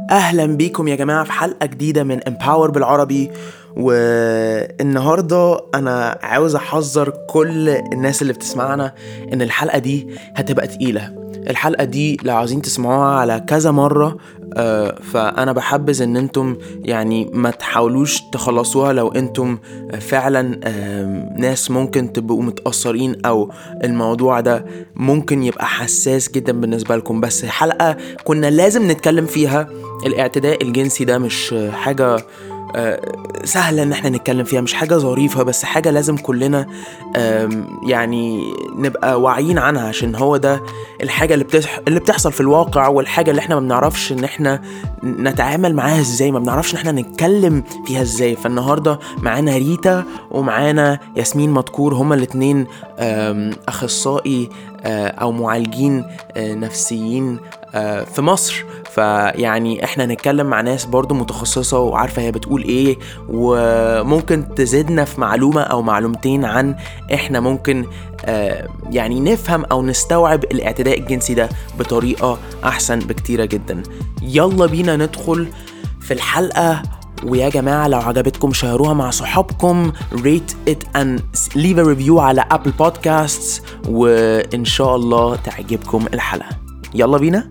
اهلا بيكم يا جماعه في حلقه جديده من امباور بالعربي والنهارده انا عاوز احذر كل الناس اللي بتسمعنا ان الحلقه دي هتبقى تقيله الحلقه دي لو عايزين تسمعوها على كذا مره آه، فانا بحبذ ان انتم يعني ما تحاولوش تخلصوها لو انتم فعلا آم، ناس ممكن تبقوا متاثرين او الموضوع ده ممكن يبقى حساس جدا بالنسبه لكم بس حلقه كنا لازم نتكلم فيها الاعتداء الجنسي ده مش حاجه آه، سهلة ان احنا نتكلم فيها مش حاجة ظريفة بس حاجة لازم كلنا آم، يعني نبقى واعيين عنها عشان هو ده الحاجة اللي, بتح... اللي بتحصل في الواقع والحاجة اللي احنا ما بنعرفش ان احنا نتعامل معاها ازاي ما بنعرفش ان احنا نتكلم فيها ازاي فالنهاردة معانا ريتا ومعانا ياسمين مدكور هما الاتنين آم، اخصائي آه، او معالجين آه، نفسيين آه، في مصر فيعني احنا هنتكلم مع ناس برضو متخصصة وعارفة هي بتقول ايه وممكن تزيدنا في معلومة او معلومتين عن احنا ممكن آه، يعني نفهم او نستوعب الاعتداء الجنسي ده بطريقة احسن بكتيرة جدا يلا بينا ندخل في الحلقة ويا جماعة لو عجبتكم شيروها مع صحابكم rate it and leave a review على ابل بودكاست وان شاء الله تعجبكم الحلقة يلا بينا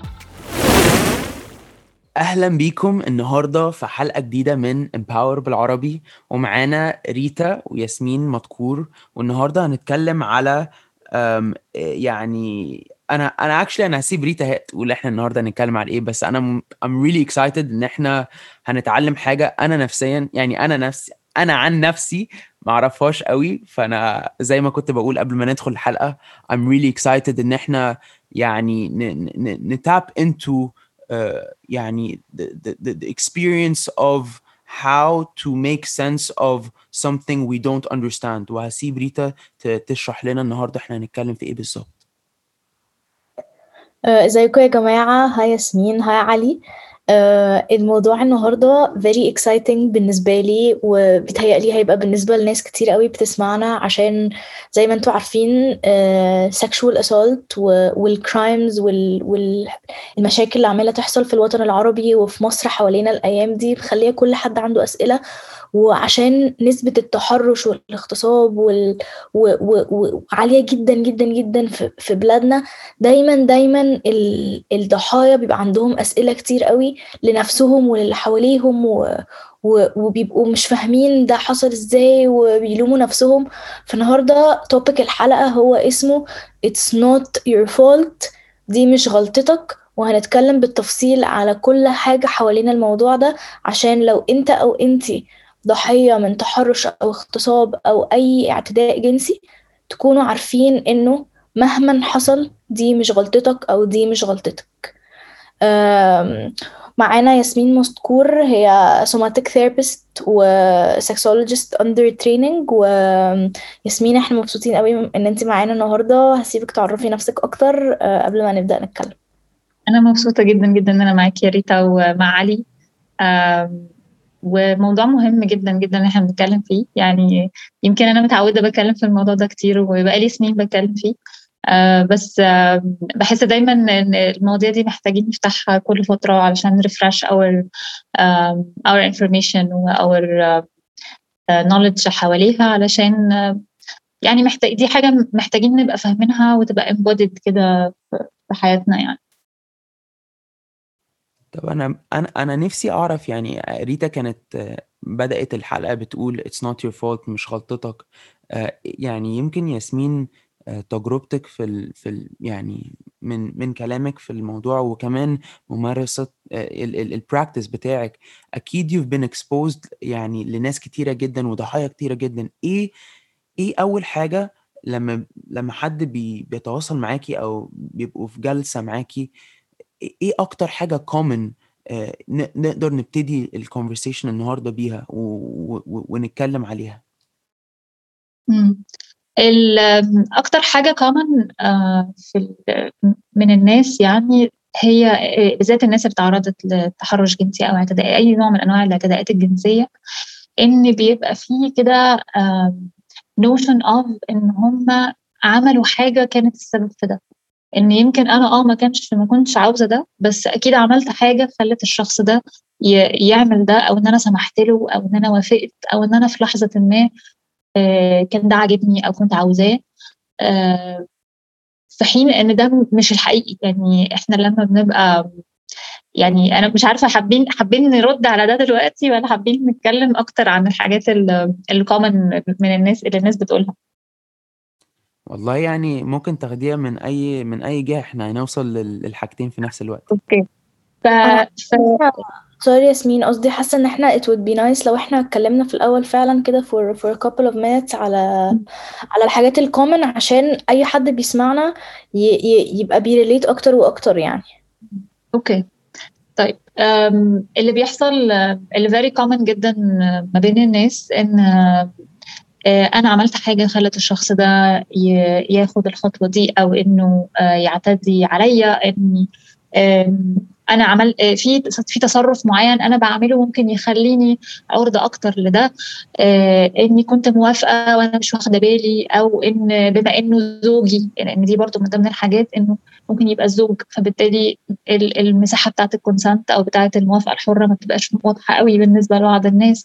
اهلا بيكم النهارده في حلقه جديده من امباور بالعربي ومعانا ريتا وياسمين مدكور والنهارده هنتكلم على أم، يعني انا انا اكشلي انا هسيب ريتا هي تقول احنا النهارده هنتكلم على ايه بس انا م- I'm really excited ان احنا هنتعلم حاجه انا نفسيا يعني انا نفسي انا عن نفسي ما اعرفهاش قوي فانا زي ما كنت بقول قبل ما ندخل الحلقه I'm really excited ان احنا يعني نتاب into uh, يعني the, the, the, the experience of how to make sense of something we don't understand وهسيب ريتا ت- تشرح لنا النهارده احنا هنتكلم في ايه بالظبط آه، ازيكم يا جماعة هاي ياسمين هاي علي آه، الموضوع النهاردة very exciting بالنسبة لي وبيتهيألي هيبقى بالنسبة لناس كتير قوي بتسمعنا عشان زي ما انتوا عارفين آه، sexual assault والكرايمز والمشاكل اللي عمالة تحصل في الوطن العربي وفي مصر حوالينا الأيام دي مخلية كل حد عنده أسئلة وعشان نسبة التحرش والاغتصاب وال... و... و... و... عالية جدا جدا جدا في, في بلادنا دايما دايما ال... الضحايا بيبقى عندهم أسئلة كتير قوي لنفسهم وللي حواليهم و... و... وبيبقوا مش فاهمين ده حصل ازاي وبيلوموا نفسهم فالنهاردة توبيك الحلقة هو اسمه It's not your fault دي مش غلطتك وهنتكلم بالتفصيل على كل حاجة حوالين الموضوع ده عشان لو انت او انتي ضحية من تحرش أو اغتصاب أو أي اعتداء جنسي تكونوا عارفين إنه مهما حصل دي مش غلطتك أو دي مش غلطتك أم، معانا ياسمين مستكور هي somatic therapist و sexologist under training وياسمين احنا مبسوطين قوي ان انت معانا النهارده هسيبك تعرفي نفسك اكتر أه، قبل ما نبدأ نتكلم أنا مبسوطة جدا جدا إن أنا معاكي يا ريتا ومع علي آم، وموضوع مهم جدا جدا إن إحنا بنتكلم فيه يعني يمكن أنا متعودة بتكلم في الموضوع ده كتير وبقالي سنين بتكلم فيه آه، بس آم، بحس دايما إن المواضيع دي محتاجين نفتحها كل فترة علشان refresh our um, our information و our uh, knowledge حواليها علشان آه، يعني محتاج دي حاجة محتاجين نبقى فاهمينها وتبقى embodied كده في في حياتنا يعني طب انا انا انا نفسي اعرف يعني ريتا كانت آه، بدأت الحلقة بتقول it's not your fault مش غلطتك آه، يعني يمكن ياسمين آه، تجربتك في ال في ال يعني من من كلامك في الموضوع وكمان ممارسة البراكتس بتاعك اكيد you've been exposed يعني لناس كتيرة جدا وضحايا كتيرة جدا ايه ايه اول حاجة لما لما حد بي بيتواصل معاكي او بيبقوا في جلسة معاكي ايه اكتر حاجه كومن نقدر نبتدي الكونفرسيشن النهارده بيها و- و- ونتكلم عليها مم. ال- أكتر حاجة common آه، في ال- من الناس يعني هي آه، بالذات الناس اللي تعرضت لتحرش جنسي أو اعتداء أي نوع من أنواع الاعتداءات الجنسية إن بيبقى فيه كده آم، notion of إن هم عملوا حاجة كانت السبب في ده ان يمكن انا اه ما كانش ما كنتش عاوزه ده بس اكيد عملت حاجه خلت الشخص ده يعمل ده او ان انا سمحت له او ان انا وافقت او ان انا في لحظه ما آه، كان ده عاجبني او كنت عاوزاه آه، في حين ان ده مش الحقيقي يعني احنا لما بنبقى يعني انا مش عارفه حابين حابين نرد على ده دلوقتي ولا حابين نتكلم اكتر عن الحاجات اللي كومن من الناس اللي الناس بتقولها والله يعني ممكن تاخديها من اي من اي جهه احنا هنوصل للحاجتين في نفس الوقت اوكي ف... ف... سوري ياسمين قصدي حاسه ان احنا it would be nice لو احنا اتكلمنا في الاول فعلا كده for for a couple of minutes على على الحاجات الكومن عشان اي حد بيسمعنا ي... ي... يبقى بيريليت اكتر واكتر يعني اوكي طيب اللي بيحصل اللي very common جدا ما بين الناس ان آه، انا عملت حاجه خلت الشخص ده ياخد الخطوه دي او انه آه، يعتدي عليا اني انا عمل آه، في في تصرف معين انا بعمله ممكن يخليني عرضه اكتر لده اني كنت موافقه وانا مش واخده بالي او ان بما انه زوجي لان يعني دي برضو من ضمن الحاجات انه ممكن يبقى الزوج فبالتالي المساحه بتاعه الكونسنت او بتاعه الموافقه الحره ما بتبقاش واضحه قوي بالنسبه لبعض الناس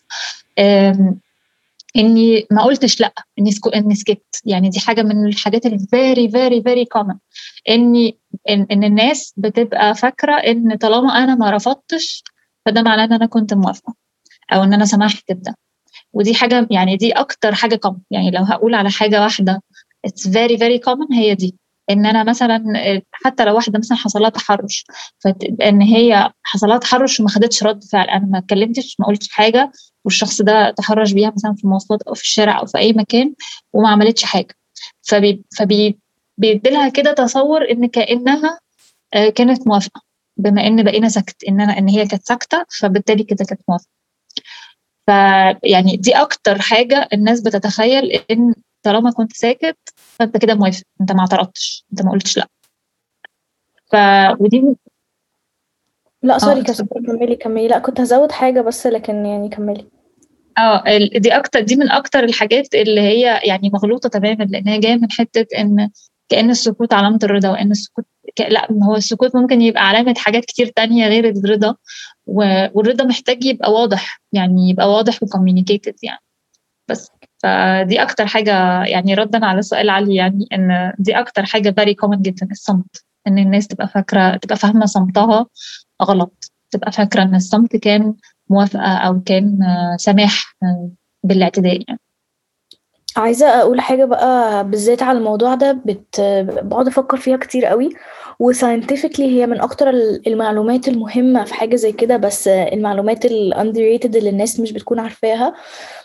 اني ما قلتش لا اني سكو اني سكت يعني دي حاجه من الحاجات الفيري فيري فيري كومن اني إن, ان الناس بتبقى فاكره ان طالما انا ما رفضتش فده معناه ان انا كنت موافقه او ان انا سمحت بده ودي حاجه يعني دي اكتر حاجه كومن يعني لو هقول على حاجه واحده اتس فيري فيري كومن هي دي ان انا مثلا حتى لو واحده مثلا حصل لها تحرش فان هي حصل لها تحرش وما خدتش رد فعل انا ما اتكلمتش ما قلتش حاجه والشخص ده تحرش بيها مثلا في المواصلات او في الشارع او في اي مكان وما عملتش حاجه فبي فبي بيديلها كده تصور ان كانها آه، كانت موافقه بما ان بقينا سكت ان انا ان هي كانت ساكته فبالتالي كده كانت موافقه فيعني دي اكتر حاجه الناس بتتخيل ان طالما كنت ساكت فانت كده موافق انت ما اعترضتش انت ما قلتش لا ف ودي لا سوري آه كملي كملي لا كنت هزود حاجه بس لكن يعني كملي اه دي اكتر دي من اكتر الحاجات اللي هي يعني مغلوطه تماما لان هي جايه من حته ان كان السكوت علامه الرضا وان السكوت ك... لا هو السكوت ممكن يبقى علامه حاجات كتير تانية غير الرضا و... والرضا محتاج يبقى واضح يعني يبقى واضح وكوميونيكيتد يعني بس فدي اكتر حاجه يعني ردا على سؤال علي يعني ان دي اكتر حاجه فيري كومن جدا الصمت ان الناس تبقى فاكره تبقى فاهمه صمتها غلط تبقى فاكره ان الصمت كان موافقه او كان سماح بالاعتداء يعني عايزة أقول حاجة بقى بالذات على الموضوع ده بت... بقعد أفكر فيها كتير قوي وساينتفكلي هي من أكتر المعلومات المهمة في حاجة زي كده بس المعلومات ال underrated اللي الناس مش بتكون عارفاها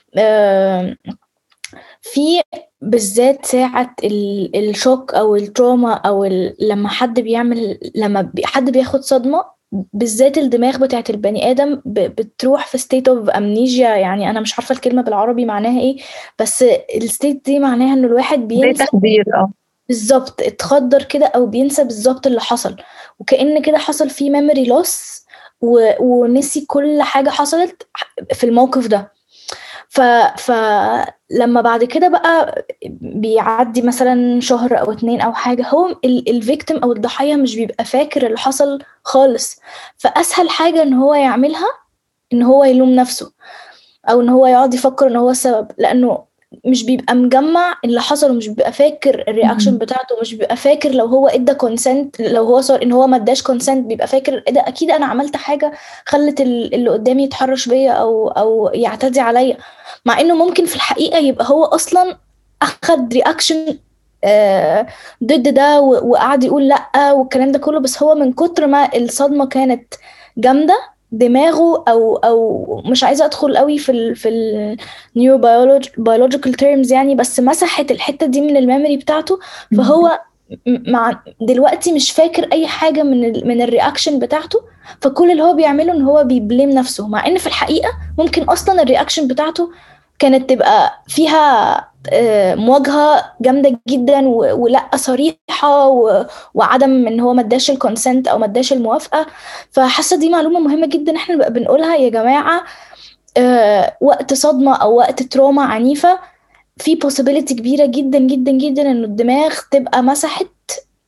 في بالذات ساعة الشوك أو التروما أو لما حد بيعمل لما حد بياخد صدمة بالذات الدماغ بتاعت البني آدم بتروح في state of amnesia يعني أنا مش عارفة الكلمة بالعربي معناها إيه بس الستيت دي معناها إن الواحد بينسى تخدير اه بالظبط اتخدر كده أو بينسى بالظبط اللي حصل وكأن كده حصل فيه memory loss ونسي كل حاجة حصلت في الموقف ده ف فلما بعد كده بقى بيعدي مثلا شهر او اتنين او حاجه هو الفيكتيم او الضحيه مش بيبقى فاكر اللي حصل خالص فاسهل حاجه ان هو يعملها ان هو يلوم نفسه او ان هو يقعد يفكر ان هو السبب لانه مش بيبقى مجمع اللي حصل ومش بيبقى فاكر الرياكشن بتاعته مش بيبقى فاكر لو هو ادى كونسنت لو هو صار ان هو ما اداش كونسنت بيبقى فاكر ايه ده اكيد انا عملت حاجه خلت اللي قدامي يتحرش بيا او او يعتدي عليا مع انه ممكن في الحقيقه يبقى هو اصلا اخد رياكشن آه ضد ده وقعد يقول لا والكلام ده كله بس هو من كتر ما الصدمه كانت جامده دماغه او او مش عايزه ادخل قوي في ال في النيو بيولوجيكال تيرمز يعني بس مسحت الحته دي من الميموري بتاعته فهو مع دلوقتي مش فاكر اي حاجه من ال من الرياكشن بتاعته فكل اللي هو بيعمله ان هو بيبليم نفسه مع ان في الحقيقه ممكن اصلا الرياكشن بتاعته كانت تبقى فيها آه، مواجهه جامده جدا ولا صريحه وعدم ان هو ما اداش الكونسنت او ما اداش الموافقه فحاسه دي معلومه مهمه جدا احنا نبقى بنقولها يا جماعه آه، وقت صدمه او وقت تروما عنيفه في possibility كبيره جدا جدا جدا ان الدماغ تبقى مسحت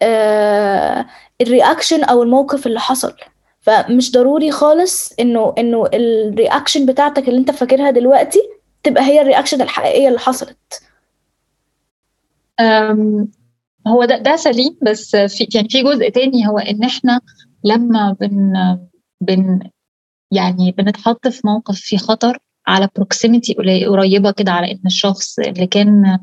الرياكشن او الموقف اللي حصل فمش ضروري خالص انه انه الرياكشن بتاعتك اللي انت فاكرها دلوقتي تبقى هي الرياكشن الحقيقيه اللي حصلت هو ده ده سليم بس في يعني في جزء تاني هو ان احنا لما بن بن يعني بنتحط في موقف فيه خطر على بروكسيميتي قريبه كده على ان الشخص اللي كان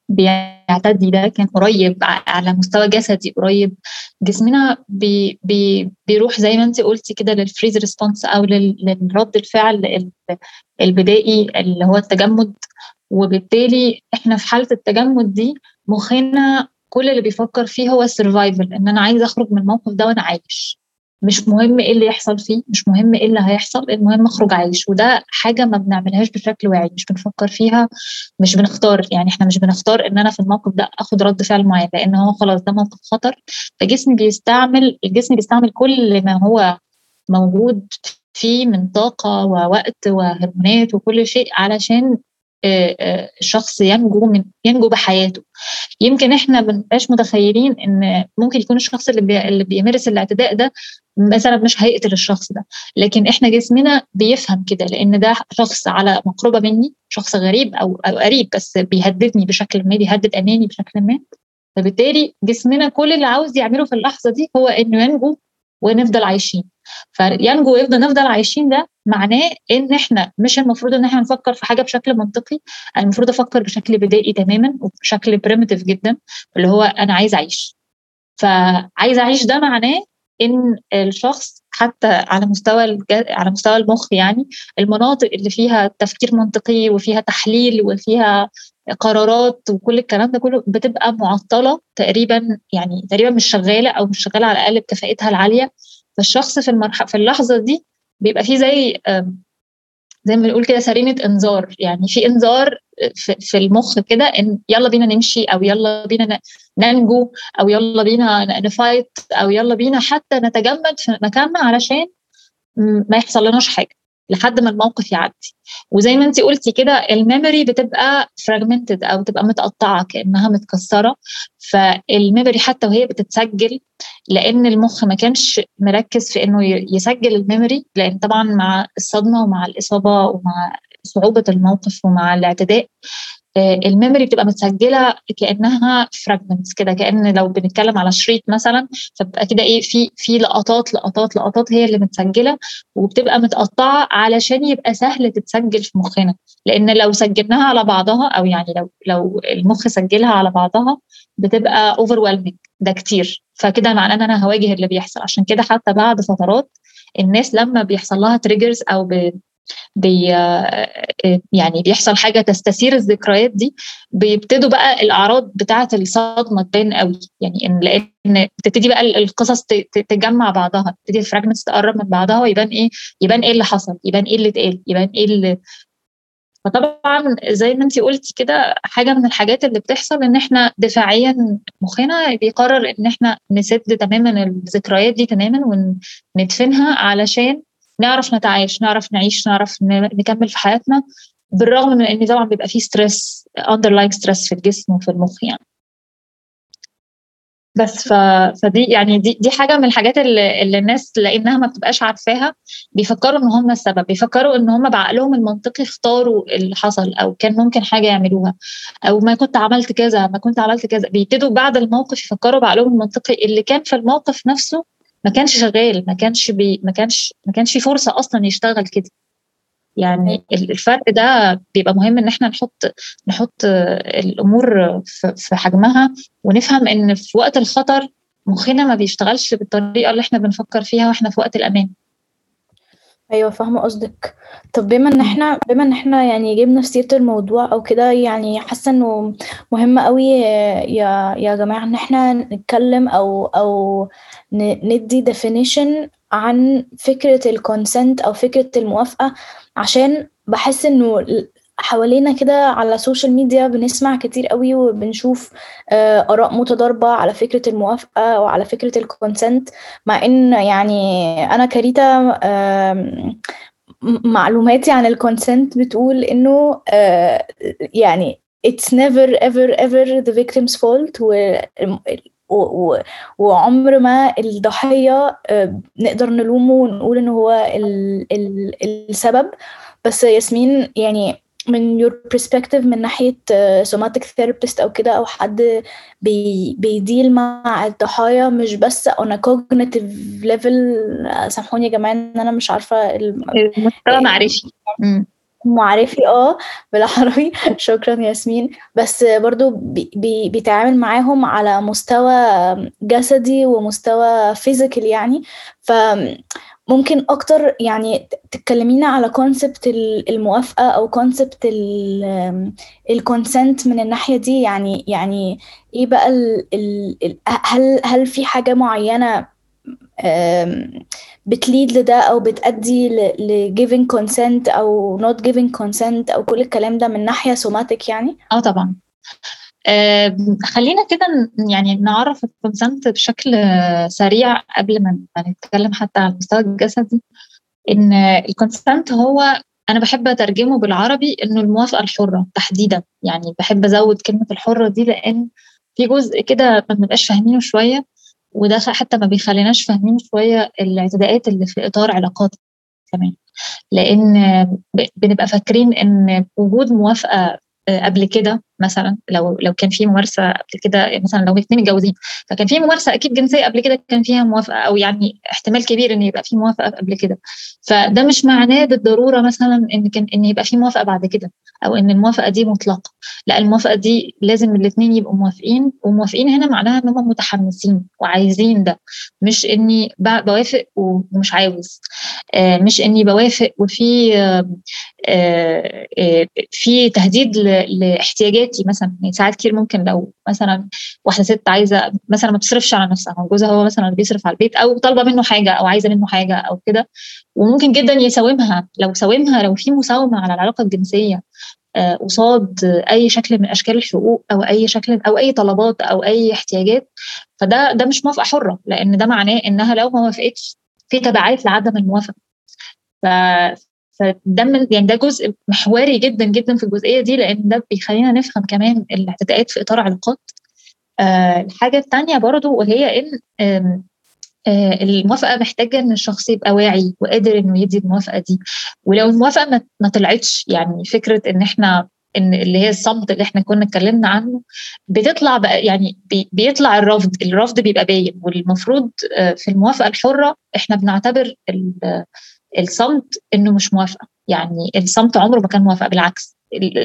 بيعتدي ده كان قريب على مستوى جسدي قريب جسمنا بي بي بيروح زي ما انت قلتي كده للفريز ريسبونس او للرد الفعل البدائي اللي هو التجمد وبالتالي احنا في حاله التجمد دي مخنا كل اللي بيفكر فيه هو السرفايفل ان انا عايز اخرج من الموقف ده وانا عايش مش مهم ايه اللي يحصل فيه مش مهم ايه اللي هيحصل المهم اخرج عايش وده حاجه ما بنعملهاش بشكل واعي مش بنفكر فيها مش بنختار يعني احنا مش بنختار ان انا في الموقف ده اخد رد فعل معين لان هو خلاص ده موقف خطر فجسمي بيستعمل الجسم بيستعمل كل ما هو موجود فيه من طاقه ووقت وهرمونات وكل شيء علشان الشخص ينجو من ينجو بحياته يمكن احنا بنبقاش متخيلين ان ممكن يكون الشخص اللي, بي... اللي بيمارس الاعتداء ده مثلا مش هيقتل الشخص ده لكن احنا جسمنا بيفهم كده لان ده شخص على مقربه مني شخص غريب او او قريب بس بيهددني بشكل ما بيهدد اماني بشكل ما فبالتالي جسمنا كل اللي عاوز يعمله في اللحظه دي هو انه ينجو ونفضل عايشين فينجو ويفضل نفضل عايشين ده معناه ان احنا مش المفروض ان احنا نفكر في حاجه بشكل منطقي انا المفروض افكر بشكل بدائي تماما وبشكل بريمتيف جدا اللي هو انا عايز اعيش فعايز اعيش ده معناه ان الشخص حتى على مستوى الج... على مستوى المخ يعني المناطق اللي فيها تفكير منطقي وفيها تحليل وفيها قرارات وكل الكلام ده كله بتبقى معطله تقريبا يعني تقريبا مش شغاله او مش شغاله على الاقل بكفاءتها العاليه فالشخص في المرحله في اللحظه دي بيبقى فيه زي زي ما بنقول كده سرينه انذار يعني في انذار في المخ كده ان يلا بينا نمشي او يلا بينا ننجو او يلا بينا نفايت او يلا بينا حتى نتجمد في مكاننا علشان ما يحصل لناش حاجه لحد ما الموقف يعدي وزي ما انت قلتي كده الميموري بتبقى فراجمنتد او بتبقى متقطعه كانها متكسره فالميموري حتى وهي بتتسجل لان المخ ما كانش مركز في انه يسجل الميموري لان طبعا مع الصدمه ومع الاصابه ومع صعوبه الموقف ومع الاعتداء الميموري بتبقى متسجله كانها فراجمنتس كده كان لو بنتكلم على شريط مثلا فبتبقى كده ايه في في لقطات لقطات لقطات هي اللي متسجله وبتبقى متقطعه علشان يبقى سهل تتسجل في مخنا لان لو سجلناها على بعضها او يعني لو لو المخ سجلها على بعضها بتبقى اوفر ده كتير فكده معناه ان انا هواجه اللي بيحصل عشان كده حتى بعد فترات الناس لما بيحصل لها تريجرز او ب بي يعني بيحصل حاجه تستثير الذكريات دي بيبتدوا بقى الاعراض بتاعه الصدمه تبان قوي يعني ان لان بتبتدي بقى القصص تجمع بعضها تبتدي الفراجمنتس تقرب من بعضها ويبان ايه يبان ايه اللي حصل يبان ايه اللي اتقال يبان ايه اللي فطبعا زي ما انت قلتي كده حاجه من الحاجات اللي بتحصل ان احنا دفاعيا مخنا بيقرر ان احنا نسد تماما الذكريات دي تماما وندفنها علشان نعرف نتعايش نعرف نعيش نعرف نكمل في حياتنا بالرغم من ان طبعا بيبقى فيه ستريس اندرلاين ستريس في الجسم وفي المخ يعني بس ف... فدي يعني دي دي حاجه من الحاجات اللي, اللي الناس لانها ما بتبقاش عارفاها بيفكروا ان هم السبب بيفكروا ان هم بعقلهم المنطقي اختاروا اللي حصل او كان ممكن حاجه يعملوها او ما كنت عملت كذا ما كنت عملت كذا بيبتدوا بعد الموقف يفكروا بعقلهم المنطقي اللي كان في الموقف نفسه ما كانش شغال ما كانش بي ما كانش ما كانش في فرصه اصلا يشتغل كده يعني الفرق ده بيبقى مهم ان احنا نحط نحط الامور في حجمها ونفهم ان في وقت الخطر مخنا ما بيشتغلش بالطريقه اللي احنا بنفكر فيها واحنا في وقت الامان ايوه فاهمه قصدك طب بما ان احنا بما ان احنا يعني جبنا في سيره الموضوع او كده يعني حاسه انه مهم قوي يا يا جماعه ان احنا نتكلم او او ندي definition عن فكره الكونسنت او فكره الموافقه عشان بحس انه حوالينا كده على السوشيال ميديا بنسمع كتير قوي وبنشوف آراء متضاربة على فكرة الموافقة وعلى فكرة الكونسنت مع ان يعني انا كريتا معلوماتي عن الكونسنت بتقول انه يعني it's never ever ever the victim's fault وعمر ما الضحية آه، نقدر نلومه ونقول إن هو ال ال السبب بس ياسمين يعني من your perspective من ناحية somatic therapist أو كده أو حد بي بيديل مع الضحايا مش بس on a cognitive level سامحوني يا جماعة إن أنا مش عارفة المستوى معرفي معرفي اه بالعربي شكرا ياسمين بس برضو بي بي بيتعامل معاهم على مستوى جسدي ومستوى فيزيكال يعني ف ممكن اكتر يعني تكلمينا على كونسبت الموافقه او كونسبت الكونسنت من الناحيه دي يعني يعني ايه بقى ال ال هل هل في حاجه معينه بتليد لده او بتأدي ل giving consent او not giving consent او كل الكلام ده من ناحيه سوماتيك يعني اه طبعا آه خلينا كده يعني نعرف الكونسنت بشكل سريع قبل ما نتكلم حتى على المستوى الجسدي ان الكونسنت هو انا بحب اترجمه بالعربي انه الموافقه الحره تحديدا يعني بحب ازود كلمه الحره دي لان في جزء كده ما بنبقاش فاهمينه شويه وده حتى ما بيخليناش فاهمين شويه الاعتداءات اللي في اطار علاقات كمان لان بنبقى فاكرين ان وجود موافقه قبل كده مثلا لو لو كان في ممارسه قبل كده مثلا لو اثنين متجوزين فكان في ممارسه اكيد جنسيه قبل كده كان فيها موافقه او يعني احتمال كبير ان يبقى في موافقه قبل كده فده مش معناه بالضروره مثلا ان كان ان يبقى في موافقه بعد كده او ان الموافقه دي مطلقه لا الموافقه دي لازم الاثنين يبقوا موافقين وموافقين هنا معناها ان هم متحمسين وعايزين ده مش اني بوافق ومش عاوز مش اني بوافق وفي في تهديد لاحتياجاتي مثلا يعني ساعات كتير ممكن لو مثلا واحده ست عايزه مثلا ما بتصرفش على نفسها جوزها هو مثلا اللي بيصرف على البيت او طالبه منه حاجه او عايزه منه حاجه او كده وممكن جدا يساومها لو ساومها لو في مساومه على العلاقه الجنسيه قصاد اي شكل من اشكال الحقوق او اي شكل او اي طلبات او اي احتياجات فده ده مش موافقه حره لان ده معناه انها لو ما وافقتش في تبعات لعدم الموافقه ف فده من يعني ده جزء محوري جدا جدا في الجزئيه دي لان ده بيخلينا نفهم كمان الاعتداءات في اطار علاقات آه الحاجه الثانيه برضو وهي ان آه آه الموافقه محتاجه ان الشخص يبقى واعي وقادر انه يدي الموافقه دي ولو الموافقه ما طلعتش يعني فكره ان احنا ان اللي هي الصمت اللي احنا كنا اتكلمنا عنه بتطلع بقى يعني بي بيطلع الرفض الرفض بيبقى باين والمفروض في الموافقه الحره احنا بنعتبر الصمت انه مش موافقه يعني الصمت عمره ما كان موافقه بالعكس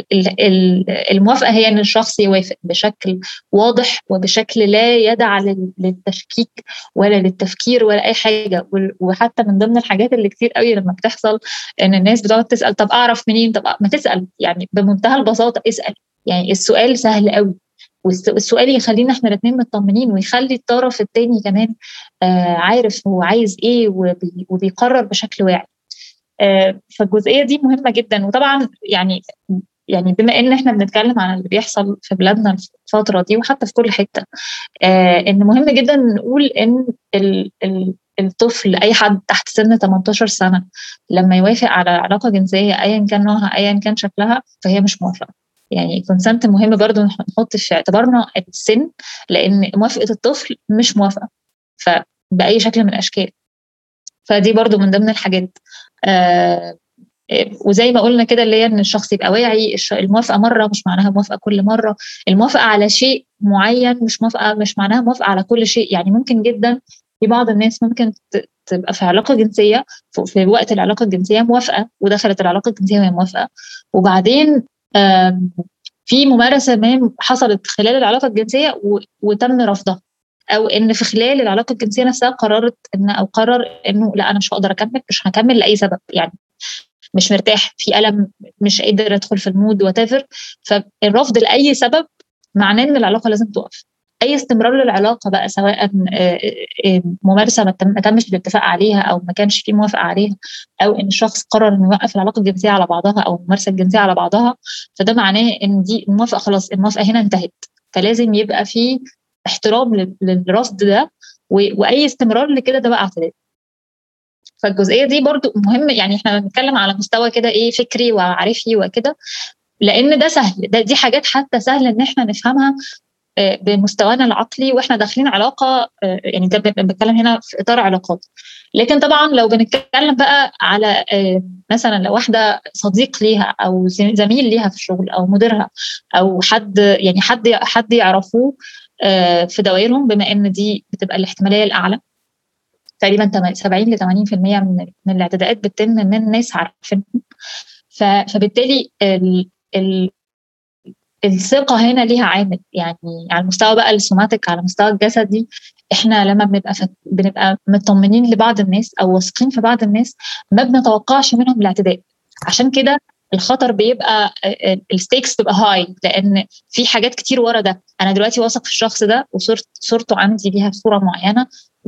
الموافقه هي ان الشخص يوافق بشكل واضح وبشكل لا يدع للتشكيك ولا للتفكير ولا اي حاجه وحتى من ضمن الحاجات اللي كتير قوي لما بتحصل ان الناس بتقعد تسال طب اعرف منين طب ما تسال يعني بمنتهى البساطه اسال يعني السؤال سهل قوي والسؤال يخلينا احنا الاثنين مطمنين ويخلي الطرف الثاني كمان آه عارف هو عايز ايه وبيقرر بشكل واعي آه فالجزئيه دي مهمه جدا وطبعا يعني يعني بما ان احنا بنتكلم عن اللي بيحصل في بلادنا الفتره دي وحتى في كل حته آه ان مهم جدا نقول ان ال ال الطفل اي حد تحت سن 18 سنه لما يوافق على علاقه جنسيه ايا كان نوعها ايا كان شكلها فهي مش موافقه يعني الكونسنت مهم برضو نحط في اعتبارنا السن لان موافقه الطفل مش موافقه فباي شكل من الاشكال فدي برضو من ضمن الحاجات آه وزي ما قلنا كده اللي هي ان الشخص يبقى واعي الموافقه مره مش معناها موافقه كل مره الموافقه على شيء معين مش موافقه مش معناها موافقه على كل شيء يعني ممكن جدا في بعض الناس ممكن تبقى في علاقه جنسيه في وقت العلاقه الجنسيه موافقه ودخلت العلاقه الجنسيه وهي موافقه وبعدين في ممارسه ما حصلت خلال العلاقه الجنسيه وتم رفضها او ان في خلال العلاقه الجنسيه نفسها قررت ان او قرر انه لا انا مش هقدر اكمل مش هكمل لاي سبب يعني مش مرتاح في الم مش قادر ادخل في المود وات فالرفض لاي سبب معناه ان العلاقه لازم تقف اي استمرار للعلاقه بقى سواء ممارسه ما تمش الاتفاق عليها او ما كانش في موافقه عليها او ان الشخص قرر انه يوقف العلاقه الجنسيه على بعضها او الممارسه الجنسيه على بعضها فده معناه ان دي الموافقه خلاص الموافقه هنا انتهت فلازم يبقى في احترام للرفض ده واي استمرار لكده ده بقى اعتداء فالجزئيه دي برضو مهم يعني احنا بنتكلم على مستوى كده ايه فكري وعارفي وكده لان ده سهل ده دي حاجات حتى سهل ان احنا نفهمها بمستوانا العقلي واحنا داخلين علاقه يعني ده بتكلم هنا في اطار علاقات لكن طبعا لو بنتكلم بقى على مثلا لو واحده صديق ليها او زميل ليها في الشغل او مديرها او حد يعني حد حد يعرفوه في دوائرهم بما ان دي بتبقى الاحتماليه الاعلى تقريبا 70 ل 80% من من الاعتداءات بتتم من ناس عارفينهم فبالتالي ال ال الثقه هنا ليها عامل يعني على المستوى بقى السوماتيك على المستوى الجسدي احنا لما بنبقى فت... بنبقى مطمنين لبعض الناس او واثقين في بعض الناس ما بنتوقعش منهم الاعتداء عشان كده الخطر بيبقى الستيكس تبقى هاي لان في حاجات كتير ورا ده انا دلوقتي واثق في الشخص ده وصورت صورته عندي ليها صوره معينه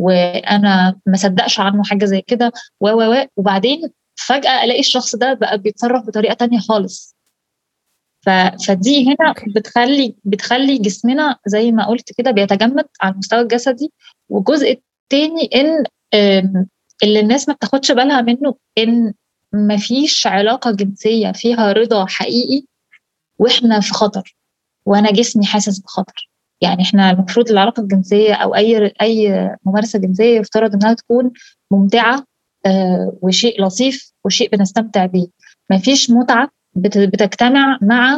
وانا ما صدقش عنه حاجه زي كده و و وبعدين فجاه الاقي الشخص ده بقى بيتصرف بطريقه تانية خالص ف... فدي هنا بتخلي بتخلي جسمنا زي ما قلت كده بيتجمد على المستوى الجسدي والجزء التاني ان اللي الناس ما بتاخدش بالها منه ان مفيش علاقه جنسيه فيها رضا حقيقي واحنا في خطر وانا جسمي حاسس بخطر يعني احنا المفروض العلاقه الجنسيه او اي اي ممارسه جنسيه يفترض انها تكون ممتعه آه وشيء لطيف وشيء بنستمتع بيه مفيش متعه بتجتمع مع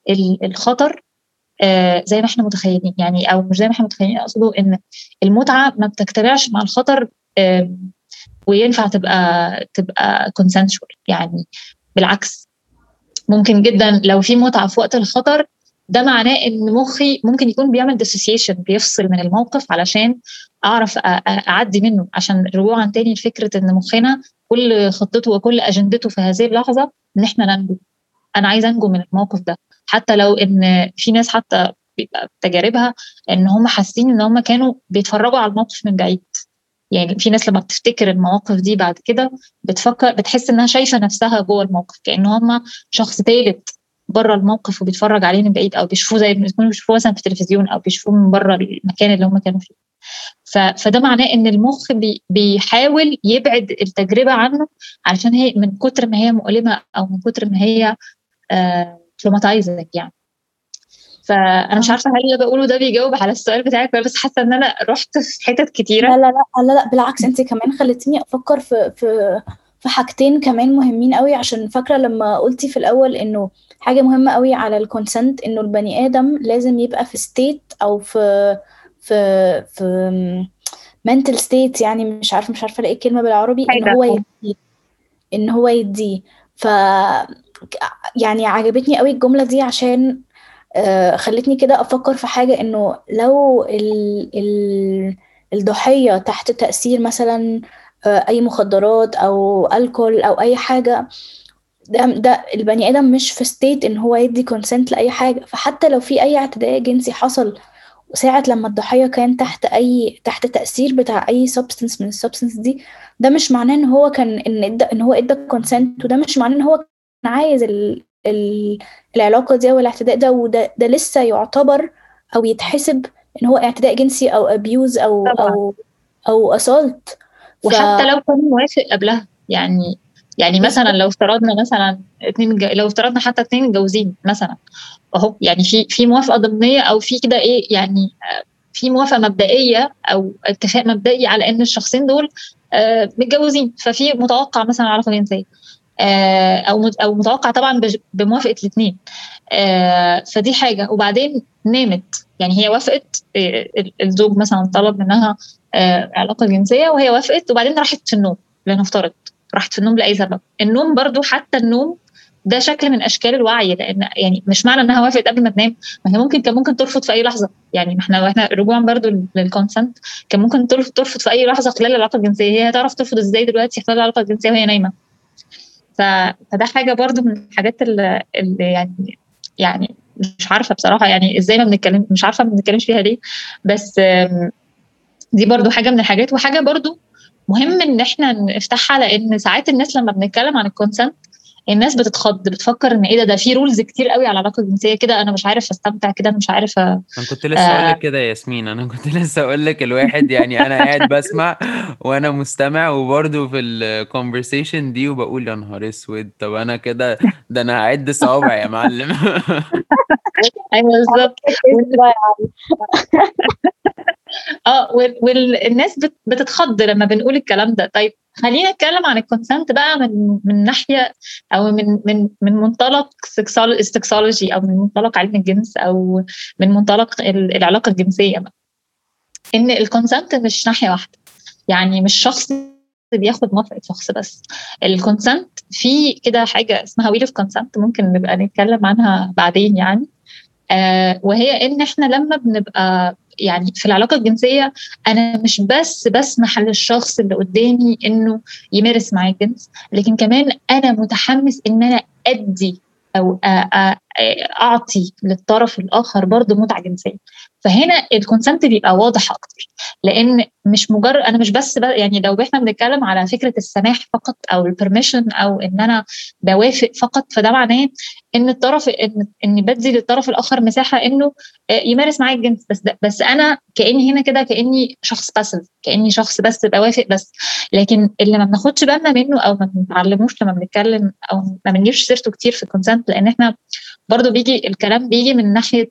الخطر آه زي ما احنا متخيلين يعني او مش زي ما احنا متخيلين اقصده ان المتعه ما بتجتمعش مع الخطر آه وينفع تبقى تبقى كونسنشوال يعني بالعكس ممكن جدا لو في متعه في وقت الخطر ده معناه ان مخي ممكن يكون بيعمل ديسوسيشن بيفصل من الموقف علشان اعرف اعدي منه عشان رجوعا تاني لفكره ان مخنا كل خطته وكل اجندته في هذه اللحظه ان احنا ننجو انا عايزه انجو من الموقف ده حتى لو ان في ناس حتى بيبقى تجاربها ان هم حاسين ان هم كانوا بيتفرجوا على الموقف من بعيد يعني في ناس لما بتفتكر المواقف دي بعد كده بتفكر بتحس انها شايفه نفسها جوه الموقف كان هم شخص ثالث بره الموقف وبيتفرج عليه من بعيد او بيشوفوه زي ما يكونوا بيشوفوه مثلا في التلفزيون او بيشوفوه من بره المكان اللي هم كانوا فيه فده معناه ان المخ بي بيحاول يبعد التجربه عنه علشان هي من كتر ما هي مؤلمه او من كتر ما هي تروماتايزنج آه يعني فانا مش عارفه هل اللي بقوله ده بيجاوب على السؤال بتاعك بس حاسه ان انا رحت في حتت كتيره لا لا لا لا, لا بالعكس انت كمان خلتيني افكر في في في حاجتين كمان مهمين قوي عشان فاكره لما قلتي في الاول انه حاجه مهمه قوي على الكونسنت انه البني ادم لازم يبقى في ستيت او في في في mental state يعني مش عارفه مش عارفه الاقي الكلمه بالعربي ان هو يديه ان هو يديه ف يعني عجبتني قوي الجمله دي عشان آه خلتني كده افكر في حاجه انه لو ال ال الضحيه تحت تاثير مثلا آه اي مخدرات او الكول او اي حاجه ده ده البني ادم مش في ستيت ان هو يدي كونسنت لاي حاجه فحتى لو في اي اعتداء جنسي حصل ساعة لما الضحية كان تحت أي تحت تأثير بتاع أي سبستنس من السبستنس دي ده مش معناه إن هو كان إن إدى إن هو إدى كونسنت وده مش معناه إن هو كان عايز ال... ال... العلاقة دي أو الاعتداء ده وده ده لسه يعتبر أو يتحسب إن هو اعتداء جنسي أو أبيوز أو طبعا. أو أو أسالت وحتى لو كان موافق قبلها يعني يعني مثلا لو افترضنا مثلا اتنين جا... لو افترضنا حتى اتنين متجوزين مثلا اهو يعني في في موافقه ضمنيه او في كده ايه يعني في موافقه مبدئيه او اتفاق مبدئي على ان الشخصين دول آه متجوزين ففي متوقع مثلا علاقه جنسيه آه او او متوقع طبعا بموافقه الاثنين آه فدي حاجه وبعدين نامت يعني هي وافقت الزوج مثلا طلب منها علاقه جنسيه وهي وافقت وبعدين راحت في النوم لنفترض راحت في النوم لاي سبب النوم برضو حتى النوم ده شكل من اشكال الوعي لان يعني مش معنى انها وافقت قبل ما تنام ما هي ممكن كان ممكن ترفض في اي لحظه يعني احنا احنا رجوعا برضو للكونسنت كان ممكن ترفض في اي لحظه خلال العلاقه الجنسيه هي هتعرف ترفض ازاي دلوقتي خلال العلاقه الجنسيه وهي نايمه ف... فده حاجه برضو من الحاجات اللي, اللي يعني يعني مش عارفه بصراحه يعني ازاي ما بنتكلم مش عارفه ما بنتكلمش فيها ليه بس دي برضو حاجه من الحاجات وحاجه برضو مهم ان احنا نفتحها لان ساعات الناس لما بنتكلم عن الكونسنت الناس بتتخض بتفكر ان ايه ده ده في رولز كتير قوي على العلاقه الجنسيه كده انا مش عارف استمتع كده انا مش عارف انا كنت لسه اقول لك كده يا ياسمين انا كنت لسه اقول لك الواحد يعني انا قاعد بسمع وانا مستمع وبرده في الكونفرسيشن دي وبقول يا نهار اسود طب انا كده ده انا هعد صوابع يا معلم ايوه بالظبط اه والناس بتتخض لما بنقول الكلام ده طيب خلينا نتكلم عن الكونسنت بقى من من ناحيه او من من من منطلق سكسولوجي او من منطلق علم الجنس او من منطلق العلاقه الجنسيه بقى ان الكونسنت مش ناحيه واحده يعني مش شخص بياخد موافقه شخص بس الكونسنت في كده حاجه اسمها ويل اوف كونسنت ممكن نبقى نتكلم عنها بعدين يعني آه وهي ان احنا لما بنبقى يعني في العلاقه الجنسيه انا مش بس بسمح للشخص اللي قدامي انه يمارس معايا الجنس لكن كمان انا متحمس ان انا ادي او اعطي للطرف الاخر برضه متعه جنسيه فهنا الكونسنت بيبقى واضح اكتر لان مش مجرد انا مش بس يعني لو احنا بنتكلم على فكره السماح فقط او البرميشن او ان انا بوافق فقط فده معناه ان الطرف ان اني بدي للطرف الاخر مساحه انه يمارس معايا الجنس بس ده بس انا كاني هنا كده كاني شخص باسف كاني شخص بس بوافق بس لكن اللي ما بناخدش بالنا منه او ما بنتعلموش لما بنتكلم او ما بنجيبش سيرته كتير في الكونسنت لان احنا برضو بيجي الكلام بيجي من ناحيه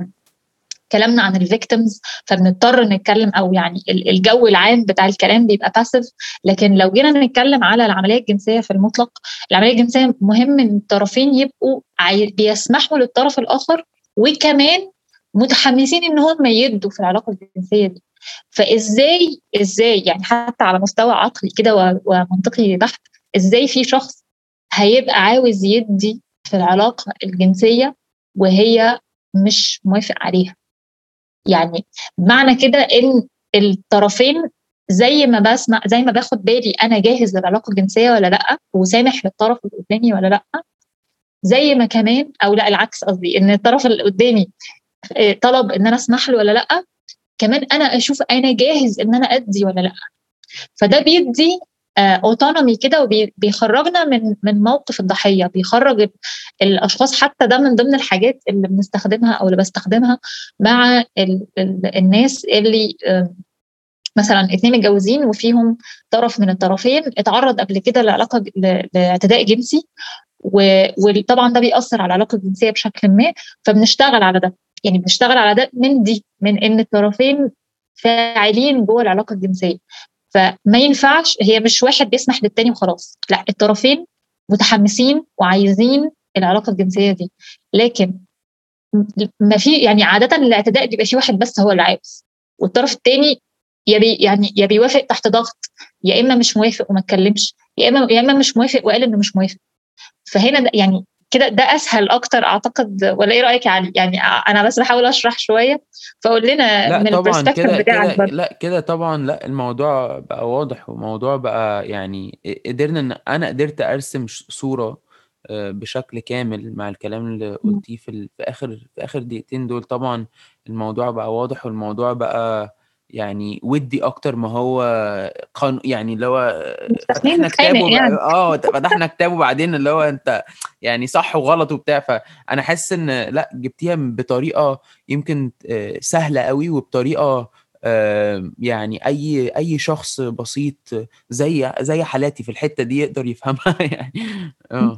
كلامنا عن الفيكتيمز فبنضطر نتكلم او يعني الجو العام بتاع الكلام بيبقى باسيف لكن لو جينا نتكلم على العمليه الجنسيه في المطلق العمليه الجنسيه مهم ان الطرفين يبقوا بيسمحوا للطرف الاخر وكمان متحمسين ان هم يدوا في العلاقه الجنسيه دي فازاي ازاي يعني حتى على مستوى عقلي كده ومنطقي بحت ازاي في شخص هيبقى عاوز يدي في العلاقه الجنسيه وهي مش موافق عليها يعني معنى كده ان الطرفين زي ما بسمع زي ما باخد بالي انا جاهز للعلاقه الجنسيه ولا لا وسامح للطرف اللي قدامي ولا لا زي ما كمان او لا العكس قصدي ان الطرف اللي قدامي طلب ان انا اسمح له ولا لا كمان انا اشوف انا جاهز ان انا ادي ولا لا فده بيدي اوتونومي كده وبيخرجنا من من موقف الضحيه بيخرج الاشخاص حتى ده من ضمن الحاجات اللي بنستخدمها او اللي بستخدمها مع ال ال الناس اللي مثلا اتنين متجوزين وفيهم طرف من الطرفين اتعرض قبل كده لعلاقه لاعتداء جنسي وطبعا ده بيأثر على العلاقه الجنسيه بشكل ما فبنشتغل على ده يعني بنشتغل على ده من دي من ان الطرفين فاعلين جوه العلاقه الجنسيه فما ينفعش هي مش واحد بيسمح للتاني وخلاص لا الطرفين متحمسين وعايزين العلاقه الجنسيه دي لكن ما في يعني عاده الاعتداء بيبقى في واحد بس هو اللي عاوز والطرف الثاني يا بي يعني يا بيوافق تحت ضغط يا اما مش موافق وما اتكلمش يا اما يا اما مش موافق وقال انه مش موافق فهنا يعني كده ده اسهل اكتر اعتقد ولا ايه رايك يا علي يعني انا بس بحاول اشرح شويه فقول لنا لا من طبعا البرسبكتيف كده بتاعك كده برضه لا كده طبعا لا الموضوع بقى واضح وموضوع بقى يعني قدرنا ان انا قدرت ارسم ش- صورة آه، بشكل كامل مع الكلام اللي مم. قلتيه في ال- في اخر في اخر دقيقتين دول طبعا الموضوع بقى واضح والموضوع بقى يعني ودي اكتر ما هو قانون يعني اللي هو مش داخلين فتحنا كتاب نتخانق وبقى يعني اه فتحنا كتاب وبعدين اللي هو انت يعني صح وغلط وبتاع فانا حاسس ان لا جبتيها بطريقه يمكن آه، سهله قوي وبطريقه آه، يعني اي اي شخص بسيط زي زي حالاتي في الحته دي يقدر يفهمها يعني اه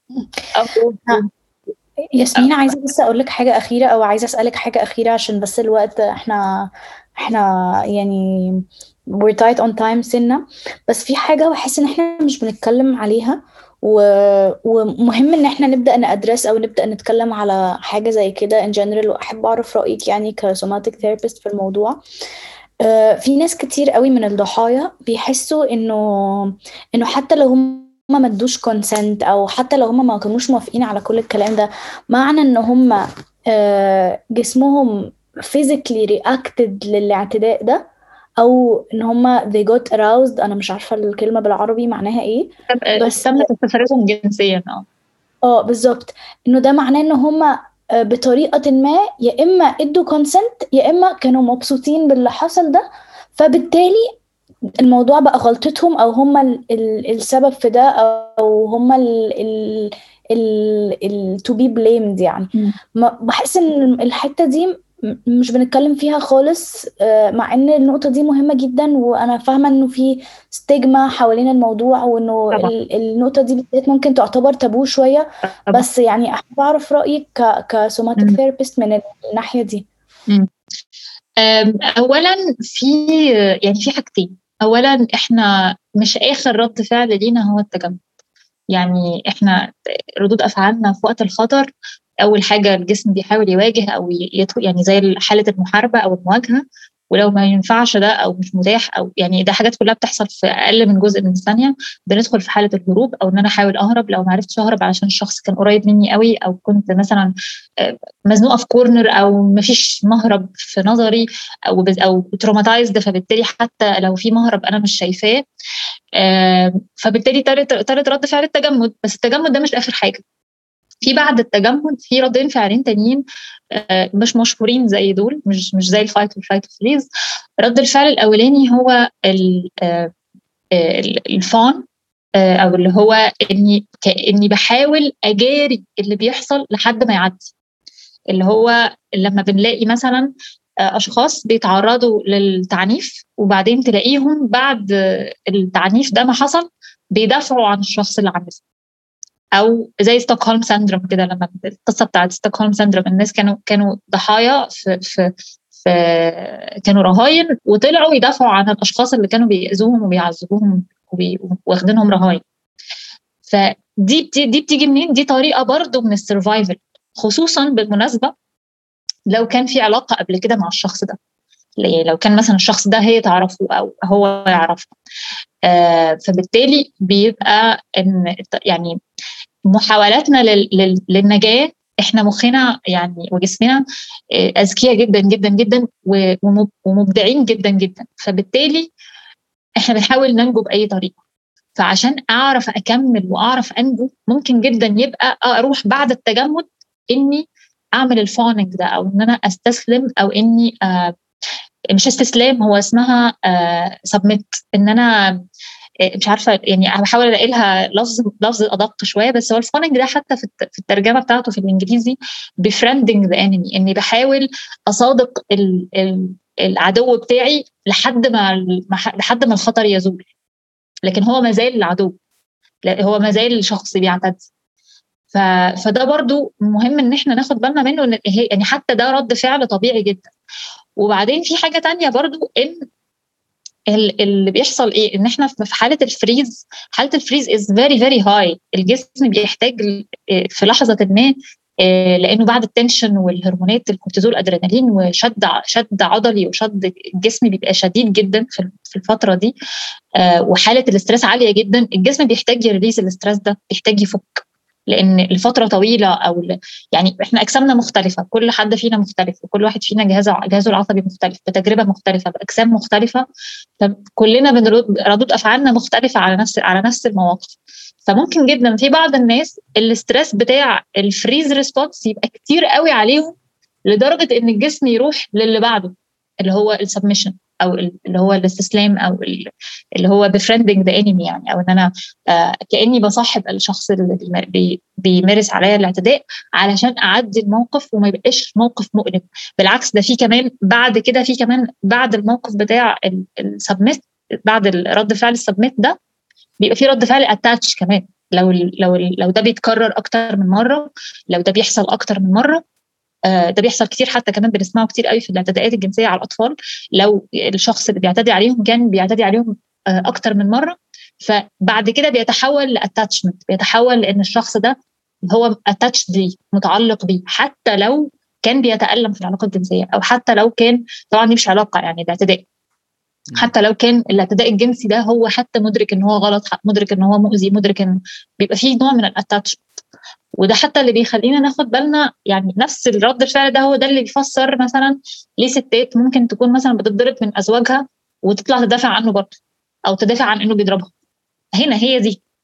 أو- ياسمين عايزة بس أقول لك حاجة أخيرة أو عايزة أسألك حاجة أخيرة عشان بس الوقت إحنا إحنا يعني we're tight on time سنة بس في حاجة بحس إن إحنا مش بنتكلم عليها و... ومهم إن إحنا نبدأ نأدرس أو نبدأ نتكلم على حاجة زي كده in general وأحب أعرف رأيك يعني كسوماتيك ثيرابيست في الموضوع آه، في ناس كتير قوي من الضحايا بيحسوا إنه إنه حتى لو هم ما ادوش كونسنت او حتى لو هم ما كانوش موافقين على كل الكلام ده معنى ان هم آه، جسمهم physically reacted للاعتداء ده او ان هم they got aroused انا مش عارفة الكلمة بالعربي معناها ايه بس تمت استفادتهم جنسيا اه اه بالظبط انه ده معناه ان هم بطريقة ما يا اما ادوا كونسنت يا اما كانوا مبسوطين باللي حصل ده فبالتالي الموضوع بقى غلطتهم او هم ال- ال- السبب في ده او هم ال ال ال to be blamed يعني مم. ما- بحس ان الحتة دي م- مش بنتكلم فيها خالص آه، مع ان النقطة دي مهمة جدا وانا فاهمة انه في ستيجما حوالين الموضوع وانه طبعا. ال- النقطة دي بالذات ممكن تعتبر تابو شوية طبعا. بس يعني احب اعرف رأيك ك كسوماتيك مم. ثيرابيست من الناحية دي أم، اولا في يعني في حاجتين اولا احنا مش اخر رد فعل لينا هو التجمد يعني احنا ردود افعالنا في وقت الخطر اول حاجه الجسم بيحاول يواجه او يدخل يعني زي حاله المحاربه او المواجهه ولو ما ينفعش ده او مش متاح او يعني ده حاجات كلها بتحصل في اقل من جزء من الثانيه بندخل في حاله الهروب او ان انا احاول اهرب لو ما عرفتش اهرب علشان الشخص كان قريب مني قوي او كنت مثلا آه، مزنوقه في كورنر او ما فيش مهرب في نظري او بز- او تروماتايزد فبالتالي حتى لو في مهرب انا مش شايفاه آه، فبالتالي تالت تالت رد فعل التجمد بس التجمد ده مش اخر حاجه في بعد التجمد في ردين فعلين تانيين آه، مش مشهورين زي دول مش مش زي الفايت والفايت فريز رد الفعل الاولاني هو ال- آه، آه، ال- الفان آه، او اللي هو اني كاني بحاول اجاري اللي بيحصل لحد ما يعدي اللي هو لما بنلاقي مثلا آه، اشخاص بيتعرضوا للتعنيف وبعدين تلاقيهم بعد آه، التعنيف ده ما حصل بيدافعوا عن الشخص اللي عنفه او زي ستوكهولم سيندروم كده لما القصه بتاعت ستوكهولم سيندروم الناس كانوا كانوا ضحايا في في في كانوا رهاين وطلعوا يدافعوا عن الاشخاص اللي كانوا بيأذوهم وبيعذبوهم وبي- واخدينهم رهاين فدي بتي دي بتيجي منين دي طريقه برضو من السرفايفل خصوصا بالمناسبه لو كان في علاقه قبل كده مع الشخص ده يعني لو كان مثلا الشخص ده هي تعرفه او هو يعرفها آه فبالتالي بيبقى ان يعني محاولاتنا لل- لل- للنجاه احنا مخنا يعني وجسمنا آه، اذكياء جدا جدا جدا و- ومب- ومبدعين جدا جدا فبالتالي احنا بنحاول ننجو باي طريقه فعشان اعرف اكمل واعرف انجو ممكن جدا يبقى اروح بعد التجمد اني اعمل الفوننج ده او ان انا استسلم او اني آه مش استسلام هو اسمها سبميت ان انا آه، مش عارفه يعني بحاول الاقي لها لفظ لفظ ادق شويه بس هو الفوننج ده حتى في الت- في الترجمه بتاعته في الانجليزي بفريندنج ذا انمي اني بحاول اصادق ال ال العدو بتاعي لحد ما ال- لحد ما الخطر يزول لكن هو ما زال العدو لا، هو ما زال شخص بيعتدي ف... فده برضو مهم ان احنا ناخد بالنا منه ان هي يعني حتى ده رد فعل طبيعي جدا وبعدين في حاجه تانية برضو ان ال- اللي بيحصل ايه ان احنا في حاله الفريز حاله الفريز از فيري فيري هاي الجسم بيحتاج ل- إيه في لحظه ما إيه، لانه بعد التنشن والهرمونات الكورتيزول الادرينالين وشد ع- شد عضلي وشد الجسم بيبقى شديد جدا في في الفتره دي آه، وحاله الاسترس عاليه جدا الجسم بيحتاج يريليز الاسترس ده بيحتاج يفك لان الفتره طويله او ال- يعني احنا اجسامنا مختلفه كل حد فينا مختلف وكل واحد فينا جهازه جهازه العصبي مختلف بتجربه مختلفه باجسام مختلفه فكلنا بنرد ردود افعالنا مختلفه على نفس على نفس المواقف فممكن جدا في بعض الناس الاسترس بتاع الفريز ريسبونس يبقى كتير قوي عليهم لدرجه ان الجسم يروح للي بعده اللي هو السبمشن او ال- اللي هو الاستسلام او ال- اللي هو بفريندنج ذا انمي يعني او ان انا آه كاني بصاحب الشخص اللي بيمار- بي- بيمارس عليا الاعتداء علشان اعدي الموقف وما يبقاش موقف مؤلم بالعكس ده في كمان بعد كده في كمان بعد الموقف بتاع السبميت بعد ال- رد فعل السبميت ده بيبقى في رد فعل اتاتش كمان لو ال لو ال لو ده بيتكرر اكتر من مره لو ده بيحصل اكتر من مره آه، ده بيحصل كتير حتى كمان بنسمعه كتير قوي في الاعتداءات الجنسيه على الاطفال لو الشخص اللي بيعتدي عليهم كان بيعتدي عليهم آه، اكتر من مره فبعد كده بيتحول لاتاتشمنت بيتحول لان الشخص ده هو اتاتش ليه متعلق بيه حتى لو كان بيتالم في العلاقه الجنسيه او حتى لو كان طبعا دي مش علاقه يعني ده اعتداء حتى لو كان الاعتداء الجنسي ده هو حتى مدرك ان هو غلط مدرك ان هو مؤذي مدرك ان بيبقى فيه نوع من الاتاتش وده حتى اللي بيخلينا ناخد بالنا يعني نفس الرد الفعل ده هو ده اللي بيفسر مثلا ليه ستات ممكن تكون مثلا بتتضرب من ازواجها وتطلع تدافع عنه برضه او تدافع عن انه بيضربها هنا هي دي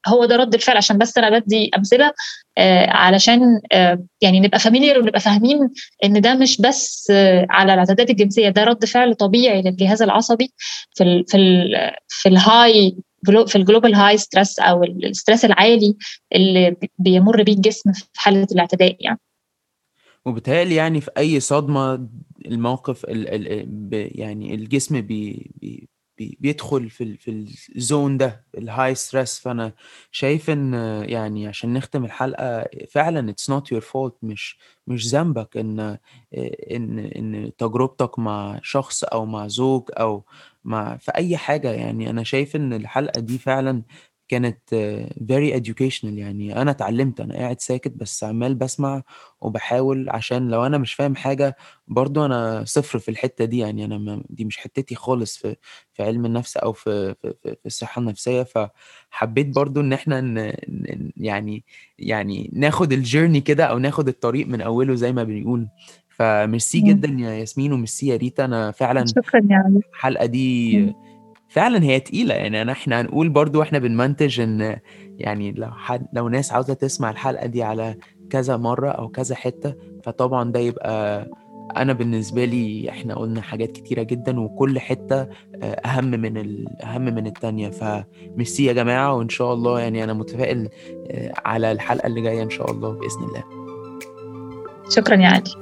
هو ده رد الفعل عشان بس انا بدي امثله آه علشان آه يعني نبقى فاميليار ونبقى فاهمين ان ده مش بس آه على العتادات الجنسيه ده رد فعل طبيعي للجهاز العصبي في ال في ال في الهاي في الجلوبال هاي ستريس او الستريس العالي اللي بيمر بيه الجسم في حاله الاعتداء يعني وبالتالي يعني في اي صدمه الموقف ال ال يعني الجسم بي بي بيدخل في في الزون ده الهاي ستريس فانا شايف ان يعني عشان نختم الحلقه فعلا اتس نوت يور فولت مش مش ذنبك ان ان ان تجربتك مع شخص او مع زوج او مع في اي حاجه يعني انا شايف ان الحلقه دي فعلا كانت very educational يعني انا اتعلمت انا قاعد ساكت بس عمال بسمع وبحاول عشان لو انا مش فاهم حاجه برضو انا صفر في الحته دي يعني انا دي مش حتتي خالص في في علم النفس او في في, في الصحه النفسيه فحبيت برضو ان احنا ن يعني يعني ناخد الجيرني كده او ناخد الطريق من اوله زي ما بنقول فميرسي جدا يا ياسمين وميرسي يا ريتا انا فعلا شكرا يا علي الحلقه دي فعلا هي تقيله يعني أنا احنا هنقول برضو واحنا بنمنتج ان يعني لو حد لو ناس عاوزه تسمع الحلقه دي على كذا مره او كذا حته فطبعا ده يبقى انا بالنسبه لي احنا قلنا حاجات كتيره جدا وكل حته اهم من اهم من التانية فميرسي يا جماعه وان شاء الله يعني انا متفائل على الحلقه اللي جايه ان شاء الله باذن الله شكرا يا علي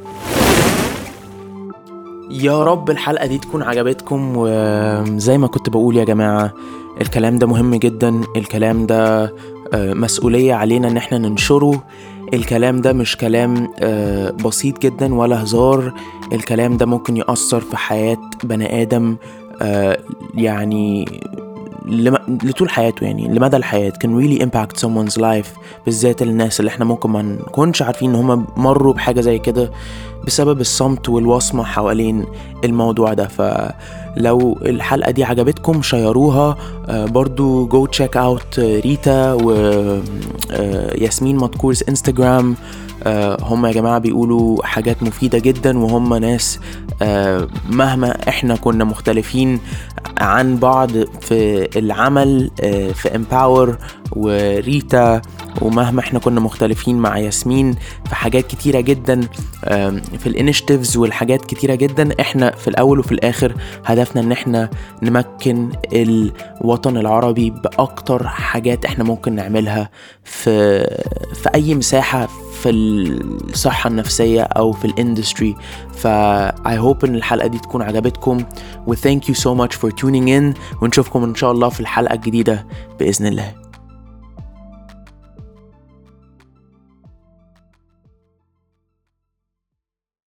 يا رب الحلقة دي تكون عجبتكم وزي ما كنت بقول يا جماعة الكلام ده مهم جدا الكلام ده مسؤولية علينا ان احنا ننشره الكلام ده مش كلام بسيط جدا ولا هزار الكلام ده ممكن يأثر في حياة بني آدم يعني لطول حياته يعني لمدى الحياة can really impact someone's life بالذات الناس اللي احنا ممكن ما نكونش عارفين ان هم مروا بحاجة زي كده بسبب الصمت والوصمة حوالين الموضوع ده فلو الحلقة دي عجبتكم شيروها برضو جو تشيك اوت ريتا وياسمين مدكورز انستجرام هم يا جماعة بيقولوا حاجات مفيدة جدا وهم ناس مهما احنا كنا مختلفين عن بعض في العمل في امباور وريتا ومهما احنا كنا مختلفين مع ياسمين في حاجات كتيرة جدا في الانشيتيفز والحاجات كتيرة جدا احنا في الاول وفي الاخر هدفنا ان احنا نمكن الوطن العربي باكتر حاجات احنا ممكن نعملها في في اي مساحة في الصحة النفسية او في الاندستري ف I hope ان الحلقة دي تكون عجبتكم و thank you so much for tuning in ونشوفكم ان شاء الله في الحلقة الجديدة بإذن الله